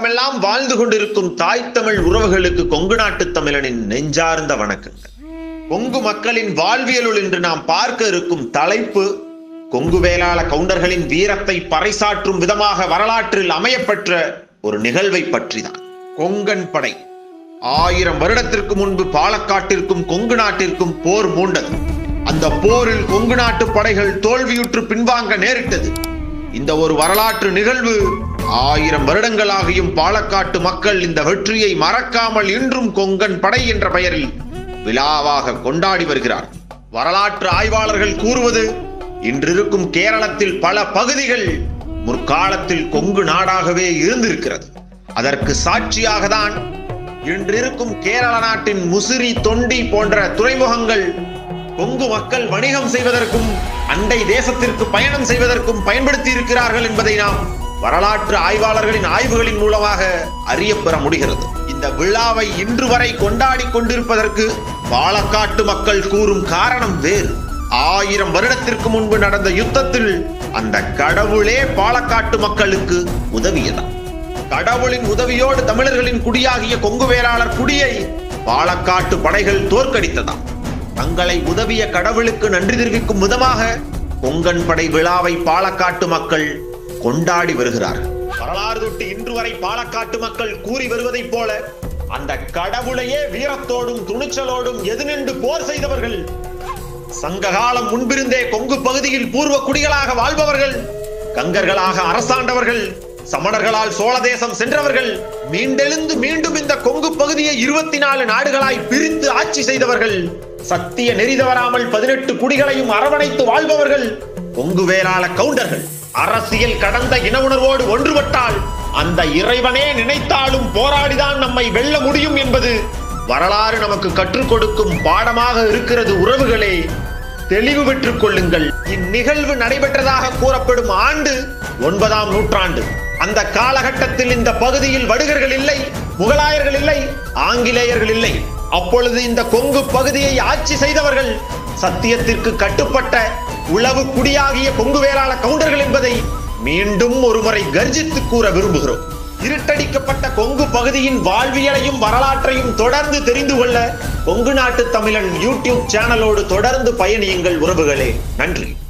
உலகமெல்லாம் வாழ்ந்து கொண்டிருக்கும் தாய் தமிழ் உறவுகளுக்கு கொங்கு நாட்டு தமிழனின் நெஞ்சார்ந்த வணக்கங்கள் கொங்கு மக்களின் வாழ்வியலுள் இன்று நாம் பார்க்க இருக்கும் தலைப்பு கொங்கு வேளாள கவுண்டர்களின் வீரத்தை பறைசாற்றும் விதமாக வரலாற்றில் அமையப்பெற்ற ஒரு நிகழ்வை பற்றிதான் கொங்கன் படை ஆயிரம் வருடத்திற்கு முன்பு பாலக்காட்டிற்கும் கொங்கு நாட்டிற்கும் போர் மூண்டது அந்த போரில் கொங்கு நாட்டு படைகள் தோல்வியுற்று பின்வாங்க நேரிட்டது இந்த ஒரு வரலாற்று நிகழ்வு ஆயிரம் வருடங்களாகியும் பாலக்காட்டு மக்கள் இந்த வெற்றியை மறக்காமல் இன்றும் கொங்கன் படை என்ற பெயரில் விழாவாக கொண்டாடி வருகிறார் வரலாற்று ஆய்வாளர்கள் கூறுவது இன்றிருக்கும் கேரளத்தில் பல பகுதிகள் முற்காலத்தில் கொங்கு நாடாகவே இருந்திருக்கிறது அதற்கு சாட்சியாக தான் இன்றிருக்கும் கேரள நாட்டின் முசிறி தொண்டி போன்ற துறைமுகங்கள் கொங்கு மக்கள் வணிகம் செய்வதற்கும் அண்டை தேசத்திற்கு பயணம் செய்வதற்கும் பயன்படுத்தி இருக்கிறார்கள் என்பதை நாம் வரலாற்று ஆய்வாளர்களின் ஆய்வுகளின் மூலமாக அறியப்பெற முடிகிறது இந்த விழாவை இன்று வரை கொண்டாடி கொண்டிருப்பதற்கு பாலக்காட்டு மக்கள் கூறும் காரணம் வேறு ஆயிரம் வருடத்திற்கு முன்பு நடந்த யுத்தத்தில் அந்த கடவுளே பாலக்காட்டு மக்களுக்கு உதவியதாம் கடவுளின் உதவியோடு தமிழர்களின் குடியாகிய கொங்கு வேளாளர் குடியை பாலக்காட்டு படைகள் தோற்கடித்ததாம் தங்களை உதவிய கடவுளுக்கு நன்றி தெரிவிக்கும் விதமாக கொங்கன் படை விழாவை பாலக்காட்டு மக்கள் கொண்டாடி வருகிறார்கள் வரலாறு தொட்டு இன்று வரை பாலக்காட்டு மக்கள் கூறி வருவதைப் போல அந்த கடவுளையே வீரத்தோடும் துணிச்சலோடும் எதிர்நின்று போர் செய்தவர்கள் சங்க காலம் முன்பிருந்தே கொங்கு பகுதியில் பூர்வ குடிகளாக வாழ்பவர்கள் கங்கர்களாக அரசாண்டவர்கள் சமணர்களால் சோழ தேசம் சென்றவர்கள் மீண்டெழுந்து மீண்டும் இந்த கொங்கு பகுதியை இருபத்தி நாலு நாடுகளாய் பிரித்து ஆட்சி செய்தவர்கள் சத்திய நெறி தவறாமல் பதினெட்டு குடிகளையும் அரவணைத்து வாழ்பவர்கள் கொங்கு வேளாள கவுண்டர்கள் அரசியல் கடந்த இன உணர்வோடு ஒன்றுபட்டால் அந்த இறைவனே நினைத்தாலும் போராடிதான் நம்மை வெல்ல முடியும் என்பது வரலாறு நமக்கு கற்றுக் கொடுக்கும் பாடமாக இருக்கிறது உறவுகளே தெளிவு பெற்றுக் கொள்ளுங்கள் இந்நிகழ்வு நடைபெற்றதாக கூறப்படும் ஆண்டு ஒன்பதாம் நூற்றாண்டு அந்த காலகட்டத்தில் இந்த பகுதியில் வடுகர்கள் இல்லை முகலாயர்கள் இல்லை ஆங்கிலேயர்கள் இல்லை அப்பொழுது இந்த கொங்கு பகுதியை ஆட்சி செய்தவர்கள் சத்தியத்திற்கு கட்டுப்பட்ட உளவு குடியாகிய கொங்கு வேளாள கவுண்டர்கள் என்பதை மீண்டும் ஒருமுறை கர்ஜித்து கூற விரும்புகிறோம் இருட்டடிக்கப்பட்ட கொங்கு பகுதியின் வாழ்வியலையும் வரலாற்றையும் தொடர்ந்து தெரிந்து கொள்ள கொங்கு நாட்டு தமிழன் யூடியூப் சேனலோடு தொடர்ந்து பயணியுங்கள் உறவுகளே நன்றி